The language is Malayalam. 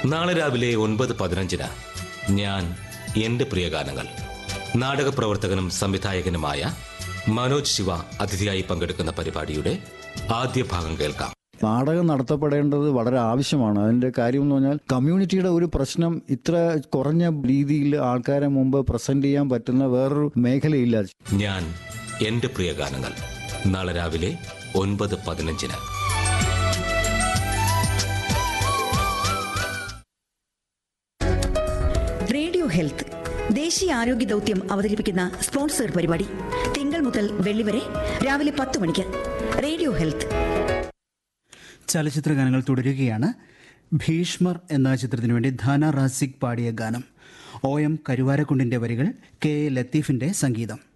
നാളെ രാവിലെ ഒൻപത് പതിനഞ്ചിന് ഞാൻ എന്റെ പ്രിയ ഗാനങ്ങൾ നാടക പ്രവർത്തകനും സംവിധായകനുമായ മനോജ് ശിവ അതിഥിയായി പങ്കെടുക്കുന്ന പരിപാടിയുടെ ആദ്യ ഭാഗം കേൾക്കാം നാടകം നടത്തപ്പെടേണ്ടത് വളരെ ആവശ്യമാണ് അതിന്റെ കാര്യം എന്ന് പറഞ്ഞാൽ കമ്മ്യൂണിറ്റിയുടെ ഒരു പ്രശ്നം ഇത്ര കുറഞ്ഞ രീതിയിൽ ആൾക്കാരെ മുമ്പ് പ്രസന്റ് ചെയ്യാൻ പറ്റുന്ന വേറൊരു മേഖലയില്ല ഞാൻ എന്റെ പ്രിയ ഗാനങ്ങൾ നാളെ രാവിലെ ഒൻപത് പതിനഞ്ചിന് റേഡിയോ ഹെൽത്ത് ദേശീയ ആരോഗ്യ ദൗത്യം അവതരിപ്പിക്കുന്ന സ്പോൺസർ പരിപാടി തിങ്കൾ മുതൽ വെള്ളി വരെ രാവിലെ പത്ത് മണിക്ക് റേഡിയോ ഹെൽത്ത് ചലച്ചിത്ര ഗാനങ്ങൾ തുടരുകയാണ് ഭീഷ്മർ എന്ന ചിത്രത്തിനു വേണ്ടി ധാന റാസിക് പാടിയ ഗാനം ഒ എം കരുവാരക്കുണ്ടിന്റെ വരികൾ കെ എ ലത്തീഫിന്റെ സംഗീതം